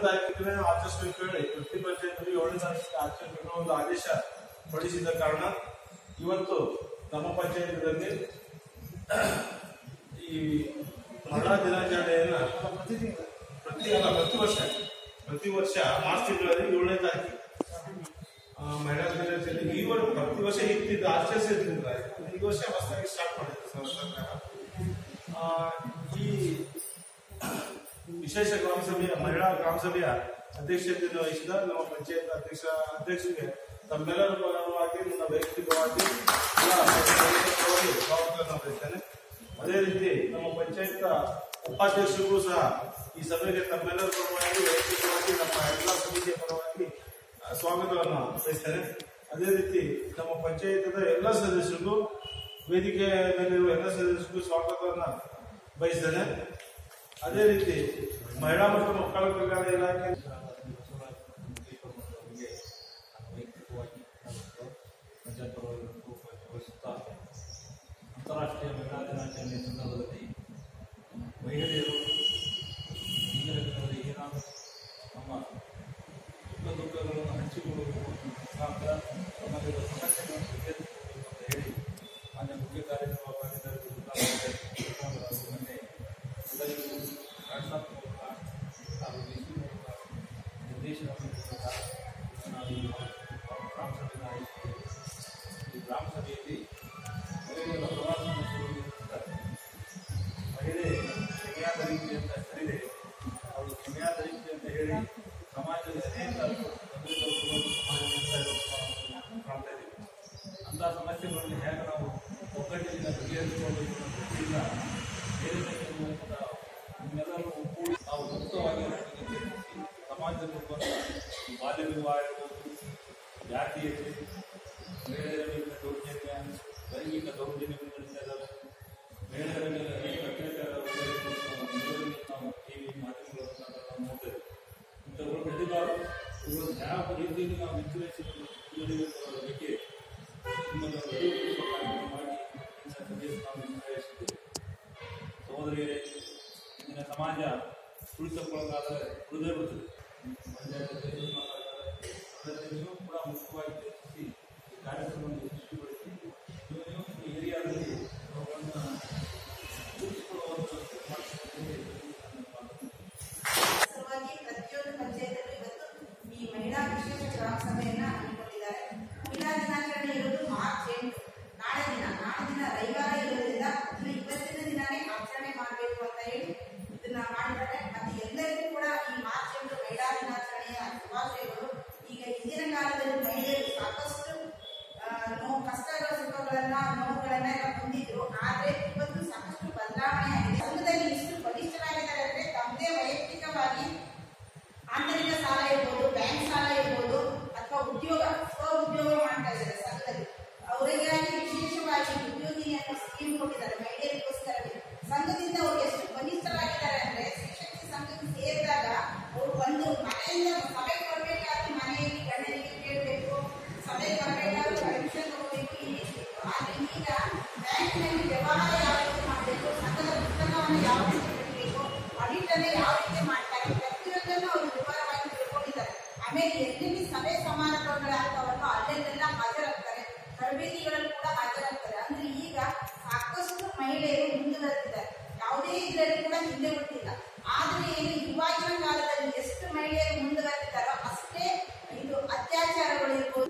ತಾರೀಕಿಗೆ ಆಚರಿಸಬೇಕು ಹೇಳಿ ಪ್ರತಿ ಪಂಚಾಯತ್ನಲ್ಲಿ ಏಳನೇ ತಾರೀಕಿಗೆ ಆಚರಿಸಬೇಕು ಅನ್ನೋ ಒಂದು ಆದೇಶ ಹೊರಡಿಸಿದ ಕಾರಣ ಇವತ್ತು ನಮ್ಮ ಪಂಚಾಯತ್ನಲ್ಲಿ ಈ ಮಹಿಳಾ ದಿನಾಚರಣೆಯನ್ನ ಪ್ರತಿ ಅಲ್ಲ ಪ್ರತಿ ವರ್ಷ ಪ್ರತಿ ವರ್ಷ ಮಾರ್ಚ್ ತಿಂಗಳಲ್ಲಿ ಏಳನೇ ತಾರೀಕು ಆ, ಮಹಿಳಾ ದಿನಾಚರಣೆ ಈ ವರ್ಷ ಪ್ರತಿ ವರ್ಷ ಇತ್ತಿದ್ದು ಆಚರಿಸಿದ್ರಿಂದ ಈ ವರ್ಷ ಹೊಸದಾಗಿ ಸ್ಟಾರ್ಟ್ ಮಾಡಿದ್ರು ಸರ್ ಸರ್ಕಾರ ಆ, ಈ ವಿಶೇಷ ಗ್ರಾಮ ಸಭೆಯ ಮಹಿಳಾ ಗ್ರಾಮ ಸಭೆಯ ಅಧ್ಯಕ್ಷತೆಯನ್ನು ವಹಿಸಿದ ನಮ್ಮ ಪಂಚಾಯತ್ ಅಧ್ಯಕ್ಷ ಅಧ್ಯಕ್ಷರಿಗೆ ತಮ್ಮೆಲ್ಲರ ಪರವಾಗಿ ನನ್ನ ವೈಯಕ್ತಿಕವಾಗಿ ಎಲ್ಲ ಪಂಚಾಯತ್ ಪರವಾಗಿ ಸ್ವಾಗತವನ್ನು ಬಯಸ್ತೇನೆ ಅದೇ ರೀತಿ ನಮ್ಮ ಪಂಚಾಯತ್ ಉಪಾಧ್ಯಕ್ಷರಿಗೂ ಸಹ ಈ ಸಭೆಗೆ ತಮ್ಮೆಲ್ಲರ ಪರವಾಗಿ ವೈಯಕ್ತಿಕವಾಗಿ ನಮ್ಮ ಎಲ್ಲ ಸಮಿತಿಯ ಪರವಾಗಿ ಆ, ಸ್ವಾಗತವನ್ನು ಬಯಸ್ತೇನೆ ಅದೇ ರೀತಿ ನಮ್ಮ ಪಂಚಾಯತದ ಎಲ್ಲ ಸದಸ್ಯರಿಗೂ ವೇದಿಕೆ ಮೇಲಿರುವ ಎಲ್ಲ ಸದಸ್ಯರಿಗೂ ಸ್ವಾಗತವನ್ನು ಬಯಸ್ತೇನೆ ಅದೇ ರೀತಿ ಮಹಿಳಾ ಮತ್ತು ಮಕ್ಕಳ ಕಲ್ಯಾಣ ಇಲಾಖೆ ಅಂತಾರಾಷ್ಟ್ರೀಯ ಮಹಿಳಾ ದಿನಾಚರಣೆ ಸಂದರ್ಭದಲ್ಲಿ ಮಹಿಳೆಯರು ಈಗಿನ ದಿನದಲ್ಲಿ ಏನಾದರೂ ನಮ್ಮ ಸುಖ ದುಃಖಗಳನ್ನು ಹಂಚಿಕೊಳ್ಳುವುದು ಮುಖಾಂತರ ಸಮಾಜದ ಸಮಸ್ಯೆಗಳನ್ನು ಬಗೆಹರಿಸಿಕೊಳ್ಳಬೇಕು ಅಂತ ಹೇಳಿ ಮಾನ್ಯ ಮುಖ್ಯ ಕಾರ್ಯನಿರ್ವಾಹಕಾಧಿಕಾರಿ ಮೊನ್ನೆ ಎಲ್ಲರಿಗೂ ವಾಟ್ಸಾಪ್ ಮೂಲಕ ಹಾಗೂ ಡಿಸಿ ಮೂಲಕ ನಿರ್ದೇಶನವನ್ನು ಮೂಲಕ ನಾವು ಈ ಗ್ರಾಮ ಸಭೆಯನ್ನು ಆಯೋಜಿಸಿದ್ದೇವೆ ಈ ಗ್ರಾಮ ಸಭೆಯಲ್ಲಿ ಮಹಿಳೆಯರ ಪ್ರವಾಸವನ್ನು ಶುರುವಿರುತ್ತಾರೆ ಮಹಿಳೆ ಕ್ಷಮೆಯಾದರಿಕೆ ಅಂತ ಹೆಸರಿದೆ ಅವರು ಕ್ಷಮೆಯಾದರಿಕೆ ಅಂತ ಹೇಳಿ ಸಮಾಜದ ಅನೇಕ ತೊಂದರೆಗಳು ಸಮಾಜ ಕಾಣ್ತಾ ಇದ್ದೀವಿ ಅಂತಹ ಸಮಸ್ಯೆಗಳನ್ನು ಹೇಗೆ ನಾವು ಒಗ್ಗಟ್ಟಿನಿಂದ ಬಗೆಹರಿಸಿಕೊಳ್ಳಬೇಕು ಅನ್ನೋ ದೃಷ್ಟಿಯಿಂದ ವೇದಿಕೆಯ ಮೂಲಕ ನಿಮ್ಮೆಲ್ಲರೂ ಒಗ್ಗೂಡಿ ನಾವು ಮುಕ್ತವಾಗಿ ಒಟ್ಟಿಗೆ ಚರ್ಚಿಸಿ ಸಮಾಜದಲ್ಲಿ ಈ ಬಾಲ್ಯ ವಿವಾಹ ಇರ್ಬೋದು ಜಾತೀಯತೆ ಮಹಿಳೆಯರ ಮೇಲಿನ ದೌರ್ಜನ್ಯ ಲೈಂಗಿಕ ದೌರ್ಜನ್ಯಗಳು ನಡೀತಾ ಇದ್ದಾವೆ ಮಹಿಳೆಯರ ಮೇಲೆ ಅನೇಕ ಅತ್ಯಾಚಾರಗಳು ನಾವು ನಾವು ಟಿವಿ ಮಾಧ್ಯಮಗಳ ಮುಖಾಂತರ ನಾವು ನೋಡ್ತೇವೆ ಇಂಥವುಗಳು ನಡೆಯಬಾರದು ಇವುಗಳನ್ನು ಯಾವ ರೀತಿಯಲ್ಲಿ ನಾವು ವಿಶ್ಲೇಷಿಸಿ ತಿಳಿಯಬೇಕು ಅನ್ನೋದ್ರ ಬಗ್ಗೆ ನಿಮ್ಮನ್ನು ಅರಿವು ಕಾರ್ಯಕ್ರಮ ಮಾಡಿ ಇಂಥ ಸಭೆಯನ್ನು ನಾವು ನಿರ್ವಹಿಸಿದ್ದೇವೆ ಸಹೋದರಿಯರೇ ಇಂದಿನ ಸಮಾಜ ತುಳಿತಕ್ಕೊಳಗಾದರೆ ಉಳಿದೇ ಬಿಡುತ್ತದೆ ಪಂಚಾಯತ್ ಏನು ಮಾತಾಡ್ತಾರೆ ಅದರಲ್ಲಿ ನೀವು ಕೂಡ ಮುಖ್ಯವಾಗಿ ಚರ್ಚಿಸಿ ಈ ಕಾರ್ಯಕ್ರಮವನ್ನು ಯಶಸ್ವಿಗೊಳಿಸಿ ನೀವು ನೀವು ಈ ಏರಿಯಾದಲ್ಲಿ ಅವುಗಳನ್ನು ರೂಪಿಸಿಕೊಳ್ಳುವಂಥ ಮಾಡಿಕೊಳ್ಳುವಂತೆ ನನ್ನ ಮಾತು. ಸಲುವಾಗಿ ಪ್ರತಿಯೊಂದು ಪಂಚಾಯತಲ್ಲೂ ಇವತ್ತು ಈ ಮಹಿಳಾ ವಿಶೇಷ ಗ್ರಾಮ ಸಭೆಯನ್ನ ಹಮ್ಮಿಕೊಂಡಿದ್ದಾರೆ ಮಹಿಳಾ ದಿನಾಚರಣೆ ಇರೋದು ಮಾರ್ಚ್ ಎಂಟು ನಾಳೆ ದಿನ ನಾಳೆ ದಿನ ರವಿವಾರ ಇರೋದ್ರಿಂದ ಇನ್ನು ಇವತ್ತಿನ ದಿನನೇ ಆಚರಣೆ ಮಾಡಬೇಕು ಅಂತ ಹೇಳಿ ಇದನ್ನ ಮಾಡಿದ್ದಾರೆ ಮತ್ತೆ ಎಲ್ಲರಿಗೂ ಕೂಡ ಈ ಮಾರ್ಚ್ ಎಂಟು ಮಹಿಳಾ ದಿನಾಚರಣೆಯ ಶುಭಾಶಯಗಳು ಈಗ ಹಿಂದಿನ ಕಾಲದಲ್ಲಿ ಮಹಿಳೆಯರು ಸಾಕಷ್ಟು ಆ, ನೋವು ಕಷ್ಟಗಳ ಸುಖಗಳನ್ನ ನೋವುಗಳನ್ನ ಎಲ್ಲ ಹೊಂದಿದ್ರು ಆದ್ರೆ ಇವತ್ತು ಸಾಕಷ್ಟು ಬದಲಾವಣೆ ಆಗಿದೆ ಸಂಘದಲ್ಲಿ ಇಷ್ಟು ಬಲಿಷ್ಠರಾಗಿದ್ದಾರೆ ಅಂದ್ರೆ ತಮ್ಮದೇ ವೈಯಕ್ತಿಕವಾಗಿ ಆಂತರಿಕ ಸಾಲ ಇರ್ಬೋದು ಬ್ಯಾಂಕ್ ಸಾಲ ಇರ್ಬೋದು ಅಥವಾ ಉದ್ಯೋಗ ಸ್ವ ಉದ್ಯೋಗ ಮಾಡ್ತಾ ಇದ್ದಾರೆ ಸಂಘದಲ್ಲಿ ಅವರಿಗಾಗಿ ವಿಶೇಷವಾಗಿ ಉದ್ಯೋಗಿ ಅನ್ನೋ ಸ್ಕೀಮ್ ಕೊಟ್ಟಿದ್ದಾರೆ ಮಹಿಳೆಯರಿಗೋಸ್ಕರವೇ ಸಂಘದಿಂದ ಅವರು ಎಷ್ಟು ಬಲಿಷ್ಠರಾಗಿದ್ದಾರೆ ಅಂದ್ರೆ ಶಿಕ್ಷಕಿ ಸಂಘಕ್ಕೆ ಸೇರಿದಾಗ ಅವರು ಒಂದು ಮನೆಯಿಂದ ಸಭೆಗೆ ಬರಬೇಕಾದ್ರೆ ಮನೆಯಲ್ಲಿ ಗಂಡನಿಗೆ ಕೇಳಬೇಕು ಸಭೆಗೆ ಬರಬೇಕಾದ್ರೆ ಪರ್ಮಿಷನ್ ತಗೋಬೇಕು ಇಲ್ಲಿ ಆದ್ರೆ ಈಗ ಬ್ಯಾಂಕಿನಲ್ಲಿ ವ್ಯವಹಾರ ಯಾವ ರೀತಿ ಮಾಡಬೇಕು ಸಂಘದ ಪುಸ್ತಕವನ್ನು ಯಾವ ರೀತಿ ಬಿಡಬೇಕು ಆಡಿಟ್ ಅನ್ನು ಯಾವ ರೀತಿ ಮಾಡ್ತಾರೆ ಪ್ರತಿಯೊಂದನ್ನು ಅವರು ವಿವರವಾಗಿ ತಿಳ್ಕೊಂಡಿದ್ದಾರೆ ಆಮೇಲೆ ಎಲ್ಲೆಲ್ಲಿ ಸಭೆ ಸಮಾರಂಭಗಳಾಗ್ತಾವಲ್ಲೋ ಅಲ್ಲೆಲ್ಲ ಹಾಜರಾಗ್ತಾರೆ ತರಬೇತಿಗಳಲ್ಲಿ ಕೂಡ ಹಾಜರಾಗ್ತಾರೆ ಅಂದ್ರೆ ಈಗ ಸಾಕಷ್ಟು ಮಹಿಳೆಯರು ಮುಂದುವರೆದಿದ್ದಾರೆ ಯಾವುದೇ ಇದರಲ್ಲಿ ಕೂಡ ಹಿಂದೆ ಬಿಟ್ಟಿಲ್ಲ ಆದ್ರೆ ಏನು ಇವಾಗಿನ ಕಾಲದಲ್ಲಿ ಎಷ್ಟು ಮಹಿಳೆಯರು ಮುಂದುವರೆದಿದ್ದಾರೋ ಅಷ್ಟೇ ಇದು ಅತ್ಯಾಚಾರಗಳು ಇರ್ಬೋದು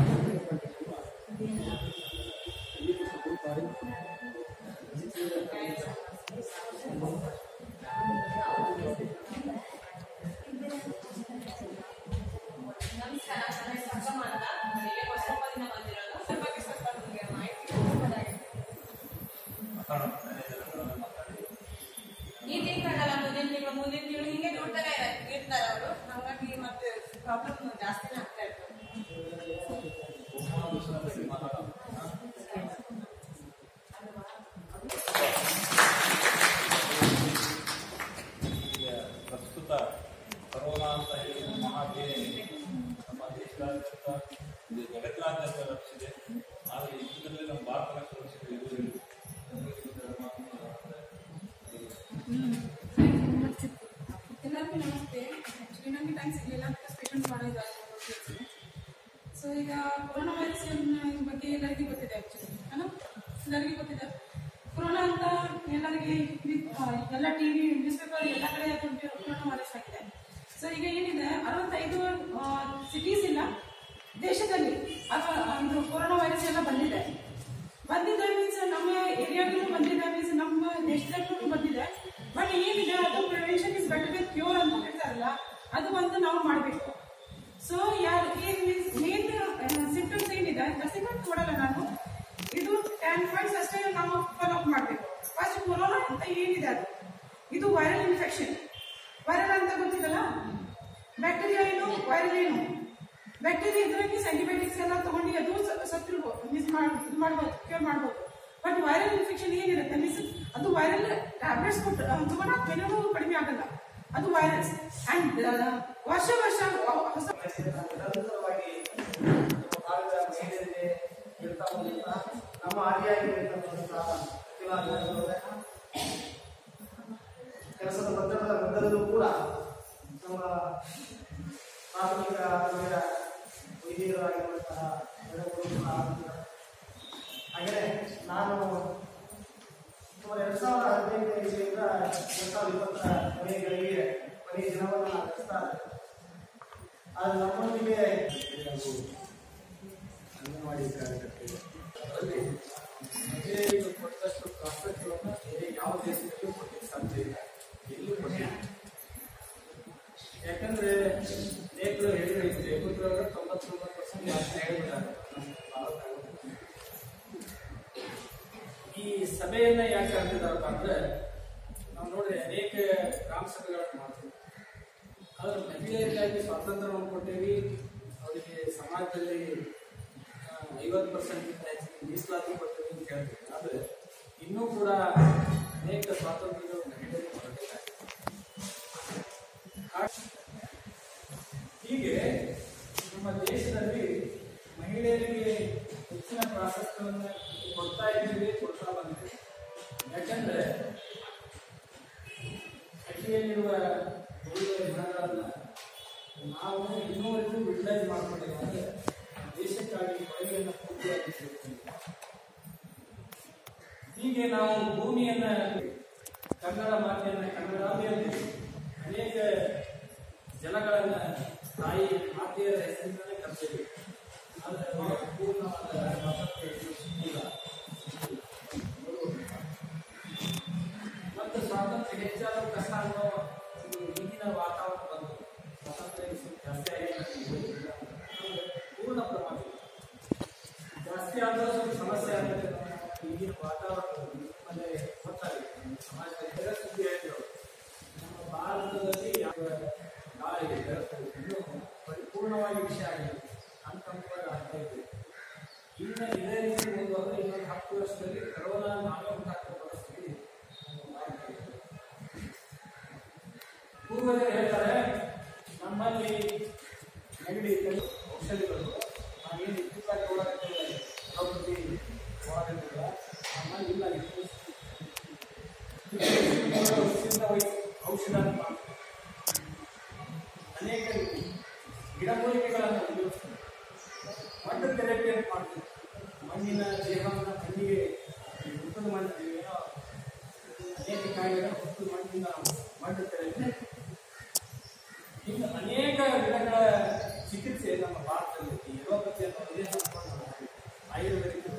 ನಮಸ್ಕಾರ ನನ್ನ ಹೆಸರು ಸಂಗಮ ಅಂತ ನನಗೆ ಹೊಸಪದಿಂದ ಬಂದಿರೋದು ಅದ್ರ ಬಗ್ಗೆ ಸ್ವಲ್ಪ ನಿಮಗೆ ಮಾಹಿತಿ ಕೊಡ್ಬೋದಾಗಿತ್ತು ಈ ತಿಂಗಳಲ್ಲ ಮುಂದಿನ ತಿಂಗಳು ಮುಂದಿನ ತಿಂಗಳು ಹಿಂಗೆ ನೋಡ್ತಾನೆ ಇರ್ತಾರೆ ಅವರು ಹಾಗಾಗಿ ಮತ್ತೆ ಪ್ರಾಬ್ಲಮ್ ಜಾಸ್ತಿನೇ ಆಗ್ತಾ ಇರ್ತದೆ ಈಗ ಪ್ರಸ್ತುತ ಕರೋನಾ ಅಂತ ಹೇಳಿ ಮಹಾಬೇನೆ ನಮ್ಮ ದೇಶದಾದ್ಯಂತ ಇದು ಜಗತ್ತಿನಾದ್ಯಂತ ವ್ಯಾಪಿಸಿದೆ ಆದರೆ ಇದರಲ್ಲಿ ನಮ್ಮ ಭಾರತ ಸುರಕ್ಷಿತ ಇರುವುದಿಲ್ಲ ಇದರ ಮಾತನ್ನು ಎಲ್ಲರಿಗೂ ನಮಸ್ತೆ ಆಕ್ಚುಲಿ ನನಗೆ ಟೈಮ್ ಸಿಗಲಿಲ್ಲ ಬಿಕಾಸ್ ಪೇಷಂಟ್ಸ್ ಭಾಳ ಇದ್ದಾರೆ ಸೊ ಈಗ ಕೊರೋನಾ ವೈರಸ್ ಬಗ್ಗೆ ಎಲ್ಲರಿಗೂ ಗೊತ್ತಿದೆ ಆ್ಯಕ್ಚುಲಿ ಅಲ್ಲ ಎಲ್ಲರಿಗೂ ಗೊತ್ತಿದೆ ಕೊರೋನಾ ಅಂತ ಎಲ್ಲರಿಗೆ ವಿ- ಆ, ಎಲ್ಲ ಟಿವಿ ನ್ಯೂಸ್ ಪೇಪರ್ ಎಲ್ಲ ಕಡೆ ಅದು ಕೊರೋನಾ ವೈರಸ್ ಆಗಿದೆ ಸೊ ಈಗ ಏನಿದೆ ಅರವತ್ತೈದು ಸಿಟೀಸ್ ಇಲ್ಲ ದೇಶದಲ್ಲಿ ಅದು ಒಂದು ಕೊರೋನಾ ವೈರಸ್ ಎಲ್ಲ ಬಂದಿದೆ ಬಂದಿದೆ ಮೀನ್ಸ್ ನಮ್ಮ ಏರಿಯಾಗೂ ಬಂದಿದೆ ಮೀನ್ಸ್ ನಮ್ಮ ದೇಶದಲ್ಲೂ ಬಂದಿದೆ ಬಟ್ ಏನಿದೆ ಅದು prevention is better with cure ಅಂತ ಹೇಳ್ತಾರಲ್ಲ ಅದು ಒಂದು ನಾವು ಮಾಡಬೇಕು ಸೊ ಯಾರು ಏನ್ ಮೀನ್ಸ್ ಮೇನ್ ಸಿಂಪ್ಟಮ್ಸ್ ಏನಿದೆ ಲಸಿಕೆ ಕೊಡಲ್ಲ ನಾನು ಇದು ಟೆನ್ ಪಾಯಿಂಟ್ಸ್ ಅಷ್ಟೇ ನಾವು ಫಾಲೋ ಅಪ್ ಮಾಡಬೇಕು ಫಸ್ಟ್ ಕೊರೋನಾ ಅಂತ ಏನಿದೆ ಅದು ಇದು ವೈರಲ್ ಇನ್ಫೆಕ್ಷನ್ ವೈರಲ್ ಅಂತ ಗೊತ್ತಿದಲ್ಲ ಬ್ಯಾಕ್ಟೀರಿಯಾ ಏನು ವೈರಲ್ ಏನು ಬ್ಯಾಕ್ಟೀರಿಯಾ ಇದ್ರೆ ಮೀನ್ಸ್ ಆಂಟಿಬಯೋಟಿಕ್ಸ್ ಎಲ್ಲ ತಗೊಂಡು ಅದು ಸ- ಸತ್ತಿರ್ಬೋದು ಮೀನ್ಸ್ ಇದು ಮಾಡ್ಬೋದು ಕ್ಯೂರ್ ಮಾಡ್ಬೋದು ಬಟ್ ವೈರಲ್ ಇನ್ಫೆಕ್ಷನ್ ಏನಿರುತ್ತೆ ಮೀನ್ಸ್ ಅದು ವೈರಲ್ ಟ್ಯಾಬ್ಲೆಟ್ಸ್ ಕೊಟ್ಟು ತಗೊಂಡ ಬೆಲೆನೂ ಕಡಿಮೆ ಆಗಲ್ಲ ಅದು ವೈರಸ್ ಅಂಡ್ ವರ್ಷ ವರ್ಷ ಹೊಸ ನಿರಂತರವಾಗಿ ನಮ್ಮ ಭಾಗದ ಮಹಿಳೆಯರಿಗೆ ಹೇಳ್ತಾ ಬಂದಂತಹ ನಮ್ಮ ಆದಿಯಾಗಿರ್ತಕ್ಕಂತಹ ಪ್ರತಿಭಾನ್ವಿತರಾದ ಕೆಲಸದ ಒತ್ತಡದ ಮಧ್ಯದಲ್ಲೂ ಕೂಡ ನಮ್ಮ ಪ್ರಾಥಮಿಕ ಆರೋಗ್ಯ ವೈದ್ಯರಾಗಿರುವಂತಹ ಮೇಡಮ್ಗಳು ಕೂಡ ಆಗಿದ್ದಾರೆ. ಹಾಗೆಯೇ ನಾನು ಸುಮಾರು ಎರಡ್ ಸಾವಿರದ ಹದಿನೈದನೇ ಇಸವಿಯಿಂದ ಎರಡ್ ಸಾವಿರದ ಇಪ್ಪತ್ತರ ಕೊನೆಗಳಿಗೆ ಕೊನೆಯ ದಿನವನ್ನು ನಾನು ನಡೆಸ್ತಾ ಇದ್ದೆ. ಆದರೆ ನಮ್ಮೊಂದಿಗೆ ಹಾಗೂ ಅಂಗನವಾಡಿ ಕಾರ್ಯಕರ್ತರು ಅದರಲ್ಲಿ ಮಹಿಳೆಯರಿಗೆ ಕೊಟ್ಟಷ್ಟು ಪ್ರಾಶಸ್ತ್ಯವನ್ನು ಬೇರೆ ಯಾವ ದೇಶದಲ್ಲೂ ಕೊಡಲಿಕ್ಕೆ ಸಾಧ್ಯ ಇಲ್ಲ ಎಲ್ಲೂ ಕೊಟ್ಟಿಲ್ಲ ಯಾಕಂದ್ರೆ ನೇತೃ ಹೇಳಿದ್ರೆ ಏಕತ್ರೊಳಗೆ ತೊಂಬತ್ತೊಂಬತ್ತು ಪರ್ಸೆಂಟ್ ಯಾಕೆ ಹೇಳಿಬಿಟ್ಟಾರೆ ನಮ್ಮ ಭಾರತ ಈ ಸಭೆಯನ್ನ ಯಾಕೆ ಕರೆದಿದ್ದಾರಪ್ಪ ಅಂದ್ರೆ ನಾವು ನೋಡ್ರಿ ಅನೇಕ ಗ್ರಾಮ ಸಭೆಗಳನ್ನು ಮಾಡ್ತೀವಿ ಆದ್ರೆ ಮಹಿಳೆಯರಿಗಾಗಿ ಸ್ವಾತಂತ್ರ್ಯವನ್ನು ಕೊಟ್ಟೇವಿ ಅವರಿಗೆ ಸಮಾಜದಲ್ಲಿ ಐವತ್ತು ಪರ್ಸೆಂಟ್ ಹೆಚ್ಚಿಗೆ ಮೀಸಲಾತಿ ಕೊಟ್ಟೇವಿ ಅಂತ ಹೇಳ್ತೀವಿ ಆದ್ರೆ ಇನ್ನೂ ಕೂಡ ಅನೇಕ ಸ್ವಾತಂತ್ರ್ಯಗಳು ಮಹಿಳೆಯರಿಗೆ ಕೊಡಬೇಕಾಗಿದೆ ಆ- ಹೀಗೆ ನಮ್ಮ ದೇಶದಲ್ಲಿ ಮಹಿಳೆಯರಿಗೆ ಹೆಚ್ಚಿನ ಪ್ರಾಶಸ್ತ್ಯವನ್ನು ಕೊಡ್ತಾ ಇದ್ದೀವಿ ಕೊಡ್ತಾ ಬಂದಿದೆ ಯಾಕಂದ್ರೆ ಅಕ್ಕಿಯಲ್ಲಿರುವ ಉಳಿದ ಗುಣಗಳನ್ನ ನಾವು ಇನ್ನೂವರೆಗೂ ಯುಟಿಲೈಸ್ ಮಾಡ್ಕೊಂಡಿಲ್ಲ ಅಂದ್ರೆ ದೇಶಕ್ಕಾಗಿ ಕೊಡುಗೆಯನ್ನು ಪೂರ್ತಿಯಾಗಿ ಸೇರ್ತೀವಿ ಹೀಗೆ ನಾವು ಭೂಮಿಯನ್ನ ಕನ್ನಡ ಮಾತೆಯನ್ನ ಕನ್ನಡಾಂಬೆಯಲ್ಲಿ ಅನೇಕ ಜನಗಳನ್ನ ತಾಯಿ ಮಾತೆಯರ ಹೆಸರಿನಲ್ಲಿ ಕರ್ತೇವೆ ಆದರೆ ಅವರ ಪೂರ್ಣವಾದ ಸ್ವಾತಂತ್ರ್ಯ ಇನ್ನೂ ಸಿಕ್ಕಿಲ್ಲ ಮತ್ತು ಸ್ವಾತಂತ್ರ್ಯ ಹೆಚ್ಚಾದರೂ ಕಷ್ಟ ಅನ್ನೋ ಒಂದು ಈಗಿನ ವಾತಾವರಣ ಬಂದು ಸ್ವಾತಂತ್ರ್ಯ ಸ್ವಲ್ಪ ಜಾಸ್ತಿ ಆಗಿದೆ ಪೂರ್ಣ ಪ್ರಮಾಣ ಜಾಸ್ತಿ ಆದರೂ ಸ್ವಲ್ಪ ಸಮಸ್ಯೆ ಆಗುತ್ತೆ ನಮ್ಮ ಈಗಿನ ವಾತಾವರಣ ನಮ್ಮಲ್ಲಿ ಗೊತ್ತಾಗಿದೆ ನಮ್ಮ ಸಮಾಜದಲ್ಲಿ ಬೇರೆ ಸುದ್ದಿ ಹೇಳಿದ್ರು ನಮ್ಮ ಭಾರತದಲ್ಲಿ ಯಾವ ಗಾಳಿ ಬೆಳಕು ಇನ್ನೂ ಪರಿಪೂರ್ಣವಾಗಿ ವಿಷಯ ಆಗಿದೆ ಹಂತವಾಗಿ ಆಗ್ತಾ ಇದೆ ಇನ್ನು ಇದೇ ರೀತಿ ಮುಂದುವರೆದ್ರೆ ಇನ್ನೊಂದು ಹತ್ತು ವರ್ಷದಲ್ಲಿ ಕರೋನಾ ನಾವೇ ಉಂಟಾಗ್ತೋ ಪರಿಸ್ಥಿತಿ ನಮ್ಮ ಭಾರತದಲ್ಲಿ ಪೂರ್ವಜರು ಹೇಳ್ತಾರೆ ನಮ್ಮಲ್ಲಿ ನೆಗಡಿ ಕೆಮ್ಮು ಔಷಧಿಗಳು ನಾವೇನು ಇತ್ತೀಚೆಗೆ ಹೋರಾಡ್ತೇವೆ ದ್ರೌಪದಿ ಹೋರಾಡಿಲ್ಲ ನಮ್ಮಲ್ಲಿ ಇಲ್ಲ ಇದು. ಉಚಿತ ವೈ- ಔಷಧ ಅಂತ ಮಾಡ್ತಾರೆ. ಅನೇಕ ಗಿಡಮೂಲಿಕೆಗಳನ್ನು ಉಪಯೋಗಿಸ್ತಾರೆ ಮಣ್ಣು ಥೆರಪಿ ಅಂತ ಮಾಡ್ತೀವಿ ಮಣ್ಣಿನ ದೇಹವನ್ನು ಮಣ್ಣಿಗೆ ಹುಟ್ಟದ ಮಣ್ಣು ಏನೋ ಅನೇಕ ಕಾಯಿಲೆಗಳ ಹುಟ್ಟು ಮಣ್ಣಿನ ಮಣ್ಣು ಥೆರಪಿ ಇನ್ನು ಅನೇಕ ಗಿಡಗಳ ಚಿಕಿತ್ಸೆ ನಮ್ಮ ಭಾರತದಲ್ಲಿ ಈ ಯುರೋಪತಿ ಅನ್ನೋ ವಿದೇಶ ಆಯುರ್ವೇದಿಕ್